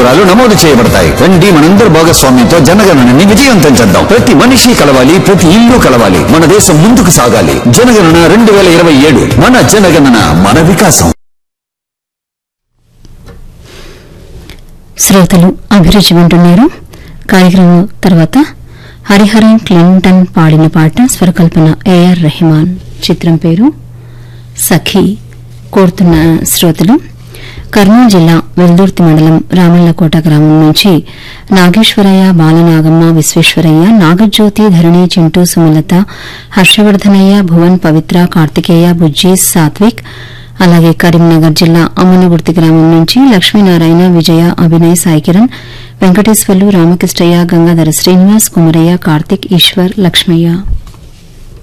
వివరాలు నమోదు చేయబడతాయి రండి మనందరి భాగస్వామ్యంతో జనగణనని విజయవంతం చేద్దాం ప్రతి మనిషి కలవాలి ప్రతి ఇల్లు కలవాలి మన దేశం ముందుకు సాగాలి జనగణన రెండు వేల ఇరవై ఏడు మన జనగణన మన వికాసం శ్రోతలు అభిరుచి వింటున్నారు కార్యక్రమం తర్వాత హరిహరన్ క్లింటన్ పాడిన పాట స్వరకల్పన ఏఆర్ రెహమాన్ చిత్రం పేరు సఖీ కోరుతున్న శ్రోతలు కర్నూలు జిల్లా వెల్దుర్తి మండలం రామల్లకోట గ్రామం నుంచి నాగేశ్వరయ్య బాలనాగమ్మ విశ్వేశ్వరయ్య నాగజ్యోతి ధరణి చింటూ సుమలత హర్షవర్ధనయ్య భువన్ పవిత్ర కార్తికేయ బుజ్జి సాత్విక్ అలాగే కరీంనగర్ జిల్లా అమ్మనగుర్తి గ్రామం నుంచి లక్ష్మీనారాయణ విజయ అభినయ్ సాయికిరణ్ వెంకటేశ్వర్లు రామకృష్ణయ్య గంగాధర శ్రీనివాస్ కుమరయ్య కార్తిక్ ఈశ్వర్ లక్ష్మయ్య